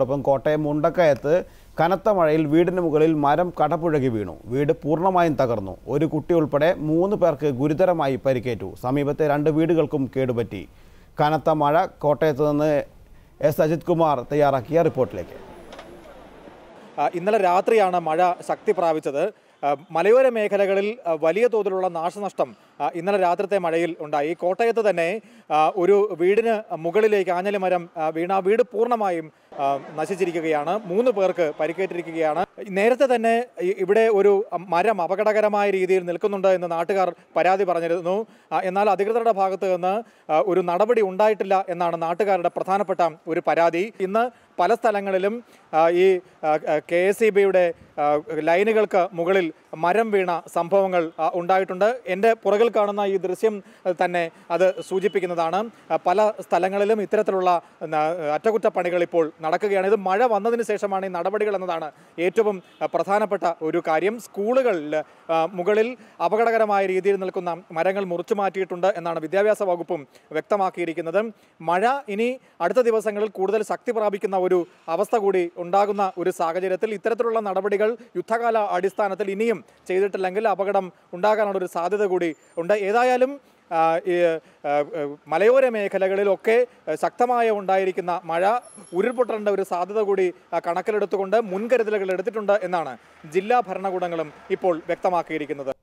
അതോടൊപ്പം കോട്ടയം മുണ്ടക്കയത്ത് കനത്ത മഴയിൽ വീടിന് മുകളിൽ മരം കടപുഴകി വീണു വീട് പൂർണ്ണമായും തകർന്നു ഒരു കുട്ടി ഉൾപ്പെടെ മൂന്ന് പേർക്ക് ഗുരുതരമായി പരിക്കേറ്റു സമീപത്തെ രണ്ട് വീടുകൾക്കും കേടുപറ്റി കനത്ത മഴ കോട്ടയത്ത് നിന്ന് എസ് അജിത് കുമാർ തയ്യാറാക്കിയ റിപ്പോർട്ടിലേക്ക് ആ, ഇന്നലെ രാത്രിയാണ് മഴ ശക്തി പ്രാപിച്ചത് ആ, മലയോര മേഖലകളിൽ ആ, വലിയ തോതിലുള്ള നാശനഷ്ടം ആ, ഇന്നലെ രാത്രിത്തെ മഴയിൽ ഉണ്ടായി കോട്ടയത്ത് തന്നെ ആ, ഒരു വീടിന് മുകളിലേക്ക് ആഞ്ഞലി മരം ആ, വീണ ആ വീട് പൂർണ്ണമായും ആ, നശിച്ചിരിക്കുകയാണ് മൂന്ന് പേർക്ക് പരിക്കേറ്റിരിക്കുകയാണ് നേരത്തെ തന്നെ ഇ- ഇവിടെ ഒരു മരം അപകടകരമായ രീതിയിൽ നിൽക്കുന്നുണ്ട് എന്ന് നാട്ടുകാർ പരാതി പറഞ്ഞിരുന്നു ആ, എന്നാൽ അധികൃതരുടെ ഭാഗത്ത് നിന്ന് ആ, ഒരു നടപടി ഉണ്ടായിട്ടില്ല എന്നാണ് നാട്ടുകാരുടെ പ്രധാനപ്പെട്ട ഒരു പരാതി ഇന്ന് പല സ്ഥലങ്ങളിലും ആ, ഈ കെ എസ് ഇ ബിയുടെ ലൈനുകൾക്ക് മുകളിൽ മരം വീണ സംഭവങ്ങൾ ആ, ഉണ്ടായിട്ടുണ്ട് എൻ്റെ പുറകിൽ കാണുന്ന ഈ ദൃശ്യം ആ, തന്നെ അത് സൂചിപ്പിക്കുന്നതാണ് ആ, പല സ്ഥലങ്ങളിലും ഇത്തരത്തിലുള്ള ന- അറ്റകുറ്റപ്പണികൾ ഇപ്പോൾ നടക്കുകയാണ് ഇത് മഴ വന്നതിന് ശേഷമാണ് ഈ നടപടികൾ എന്നതാണ് ഏറ്റവും ആ, പ്രധാനപ്പെട്ട ഒരു കാര്യം സ്കൂളുകളിൽ ആ, മുകളിൽ അപകടകരമായ രീതിയിൽ നിൽക്കുന്ന മരങ്ങൾ മുറിച്ചു മാറ്റിയിട്ടുണ്ട് എന്നാണ് വിദ്യാഭ്യാസ വകുപ്പും വ്യക്തമാക്കിയിരിക്കുന്നത് മഴ ഇനി അടുത്ത ദിവസങ്ങളിൽ കൂടുതൽ ശക്തി പ്രാപിക്കുന്ന ഒരു അവസ്ഥ കൂടി ഉണ്ടാകുന്ന ഒരു സാഹചര്യത്തിൽ ഇത്തരത്തിലുള്ള നടപടികൾ യുദ്ധകാല അടിസ്ഥാനത്തിൽ ഇനിയും ചെയ്തിട്ടില്ലെങ്കിൽ അപകടം ഉണ്ടാകാനുള്ള ഒരു സാധ്യത കൂടി ഉണ്ട് ഏതായാലും ആ, ഈ ആ, ആ, മലയോര മേഖലകളിലൊക്കെ ആ, ശക്തമായ ഉണ്ടായിരിക്കുന്ന മഴ ഉരുൾപൊട്ടേണ്ട ഒരു സാധ്യത കൂടി ആ, കണക്കിലെടുത്തുകൊണ്ട് മുൻകരുതലുകൾ എടുത്തിട്ടുണ്ട് എന്നാണ് ജില്ലാ ഭരണകൂടങ്ങളും ഇപ്പോൾ വ്യക്തമാക്കിയിരിക്കുന്നത്